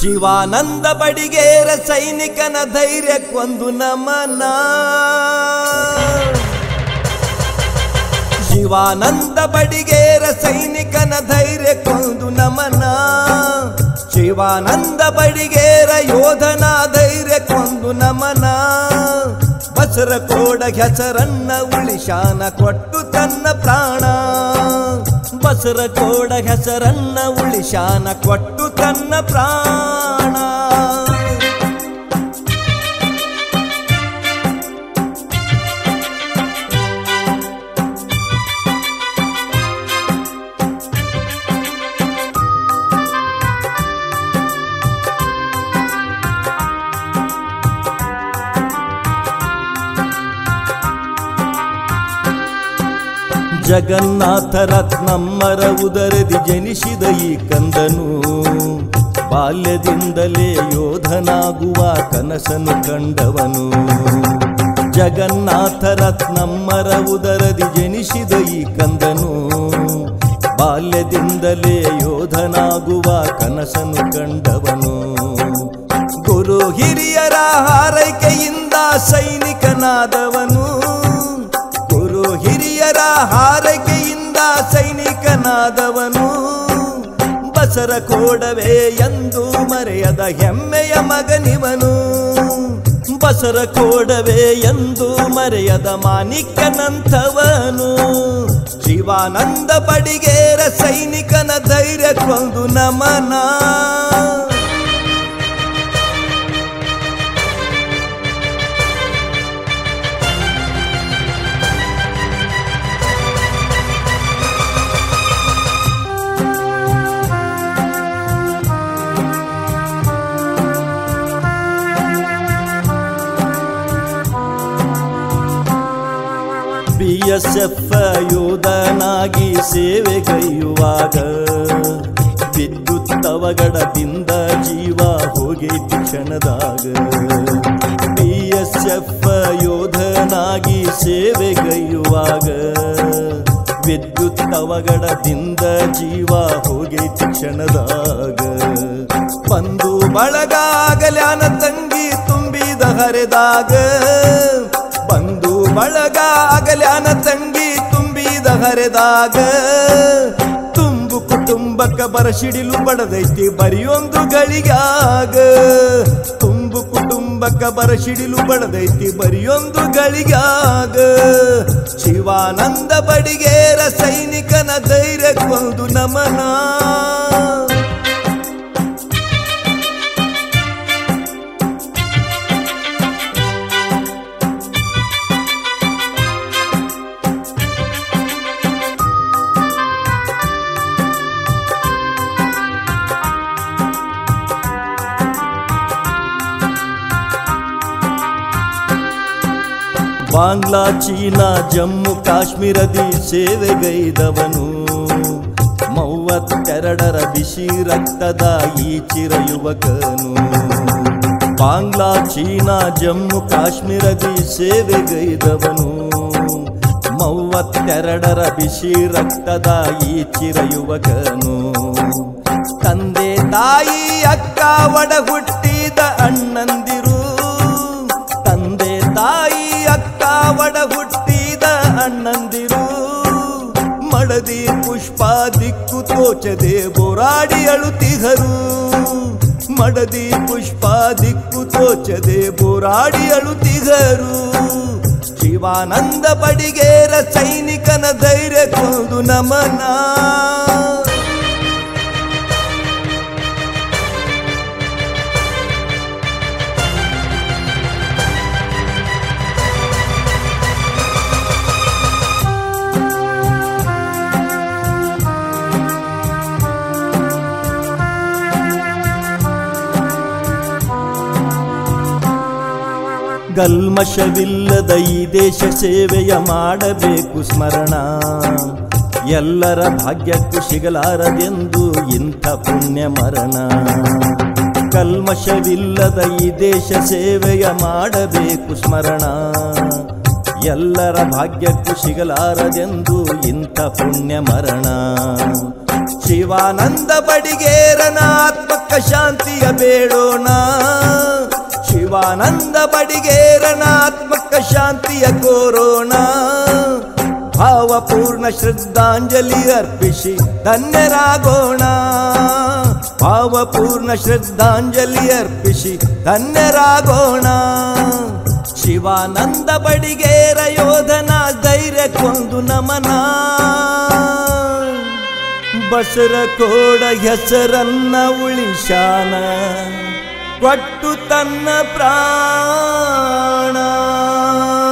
ಶಿವಾನಂದ ಬಡಿಗೇರ ಸೈನಿಕನ ಧೈರ್ಯಕ್ಕೊಂದು ನಮನ ಶಿವಾನಂದ ಬಡಿಗೇರ ಸೈನಿಕನ ಧೈರ್ಯಕ್ಕೊಂದು ನಮನ ಶಿವಾನಂದ ಬಡಿಗೇರ ಯೋಧನ ಧೈರ್ಯಕ್ಕೊಂದು ನಮನ ಬಸರ ಕೋಡ ಹೆಸರನ್ನ ಉಳಿಶಾನ ಕೊಟ್ಟು ತನ್ನ ಪ್ರಾಣ ಬಸರ ಕೋಡ ಹೆಸರನ್ನ ಉಳಿಶಾನ ಕೊಟ್ಟು ತನ್ನ ಪ್ರಾಣ ಜಗನ್ನಾಥ ರತ್ನಮ್ಮರ ಉದರದಿ ಜನಿಸಿದ ಈ ಕಂದನು ಬಾಲ್ಯದಿಂದಲೇ ಯೋಧನಾಗುವ ಕನಸನ್ನು ಕಂಡವನು ಜಗನ್ನಾಥ ರತ್ನಮ್ಮರ ಉದರದಿ ಜನಿಸಿದ ಈ ಕಂದನು ಬಾಲ್ಯದಿಂದಲೇ ಯೋಧನಾಗುವ ಕನಸನ್ನು ಕಂಡವನು ಗುರು ಹಿರಿಯರ ಹಾರೈಕೆಯಿಂದ ಸೈನಿಕನಾದವನು ಗುರು ಹಿರಿಯರ ಹಾರೈಕೆಯಿಂದ ಸೈನಿಕನಾದವನು ಬಸರ ಕೋಡವೇ ಎಂದು ಮರೆಯದ ಹೆಮ್ಮೆಯ ಮಗನಿವನು ಬಸರ ಕೋಡವೇ ಎಂದು ಮರೆಯದ ಮಾಣಿಕ್ಯನಂಥವನು ಶಿವಾನಂದ ಬಡಿಗೇರ ಸೈನಿಕನ ಧೈರ್ಯಕ್ಕೊಂದು ನಮನ ಬಿ ಎಸ್ ಎಫ್ ಯೋಧನಾಗಿ ಸೇವೆಗೈಯುವಾಗ ವಿದ್ಯುತ್ ಅವಘಡದಿಂದ ಜೀವ ಹೋಗೈತಿ ಕ್ಷಣದಾಗ ಬಿ ಎಸ್ ಎಫ್ ಯೋಧನಾಗಿ ಸೇವೆಗೈಯುವಾಗ ವಿದ್ಯುತ್ ಅವಘಡದಿಂದ ಜೀವ ಹೋಗೈತಿ ಕ್ಷಣದಾಗ ಬಂದು ಬಳಗಾಗಲ್ಯಾನ ತಂಗಿ ತುಂಬಿದ ಹರಿದಾಗ ಬಂದು ಬಳಗ ಆಗಲ್ಯಾನ ತಂಗಿ ತುಂಬಿದ ಹರಿದಾಗ ತುಂಬು ಕುಟುಂಬಕ್ಕ ಬರಸಿಡಿಲು ಬಡದೈತಿ ಬರಿಯೊಂದು ಗಳಿಗಾಗ ತುಂಬು ಕುಟುಂಬಕ್ಕ ಬರಸಿಡಿಲು ಬಡದೈತಿ ಬರಿಯೊಂದು ಗಳಿಗಾಗ ಶಿವಾನಂದ ಬಡಿಗೇರ ಸೈನಿಕನ ಧೈರ್ಯಕ್ಕೊಂದು ನಮನ ಬಾಂಗ್ಲಾ ಚೀನಾ ಜಮ್ಮು ಕಾಶ್ಮೀರದಿ ಸೇವೆಗೈದವನು ಮೂವತ್ತೆರಡರ ಬಿಸಿ ರಕ್ತದ ಈ ಚಿರ ಯುವಕನು ಬಾಂಗ್ಲಾ ಚೀನಾ ಜಮ್ಮು ಕಾಶ್ಮೀರದಿ ಸೇವೆಗೈದವನು ಮೂವತ್ತೆರಡರ ಬಿಸಿ ರಕ್ತದ ಈ ಚಿರ ಯುವಕನು ತಂದೆ ತಾಯಿ ಅಕ್ಕ ಒಡ ಹುಟ್ಟಿದ ಅಣ್ಣಂದಿರು ತಂದೆ ತಾಯಿ ಅಕ್ಕ ಒಡ ಹುಟ್ಟಿದ ಅಣ್ಣಂದಿರು ಮಡದಿ ಪುಷ್ಪ ದಿಕ್ಕು ತೋಚದೆ ಬೋರಾಡಿ ಅಳುತಿಹರು ಮಡದಿ ಪುಷ್ಪ ದಿಕ್ಕು ತೋಚದೆ ಬೋರಾಡಿ ಅಳುತಿಗರು ಶಿವಾನಂದ ಬಡಿಗೇರ ಸೈನಿಕನ ಧೈರ್ಯಕ್ಕೊಂದು ನಮನ ಗಲ್ಮಶವಿಲ್ಲದ ಈ ದೇಶ ಸೇವೆಯ ಮಾಡಬೇಕು ಸ್ಮರಣ ಎಲ್ಲರ ಭಾಗ್ಯಕ್ಕೂ ಸಿಗಲಾರದೆಂದು ಇಂಥ ಪುಣ್ಯ ಮರಣ ಕಲ್ಮಶವಿಲ್ಲದ ಈ ದೇಶ ಸೇವೆಯ ಮಾಡಬೇಕು ಸ್ಮರಣ ಎಲ್ಲರ ಭಾಗ್ಯಕ್ಕೂ ಸಿಗಲಾರದೆಂದು ಇಂಥ ಪುಣ್ಯ ಮರಣ ಶಿವಾನಂದ ಬಡಿಗೇರನ ಆತ್ಮಕ್ಕ ಶಾಂತಿಯ ಬೇಡೋಣ ಶಿವಾನಂದ ಬಡಿಗೇರನ ಆತ್ಮಕ್ಕ ಶಾಂತಿಯ ಕೋರೋಣ ಭಾವಪೂರ್ಣ ಶ್ರದ್ಧಾಂಜಲಿ ಅರ್ಪಿಸಿ ಧನ್ಯರಾಗೋಣ ಭಾವಪೂರ್ಣ ಶ್ರದ್ಧಾಂಜಲಿ ಅರ್ಪಿಸಿ ಧನ್ಯರಾಗೋಣ ಶಿವಾನಂದ ಬಡಿಗೇರ ಯೋಧನ ಧೈರ್ಯಕ್ಕೊಂದು ನಮನ ಬಸರ ಕೋಡ ಹೆಸರನ್ನ ಉಳಿಶಾನ ಕೊಟ್ಟು ತನ್ನ ಪ್ರಾಣ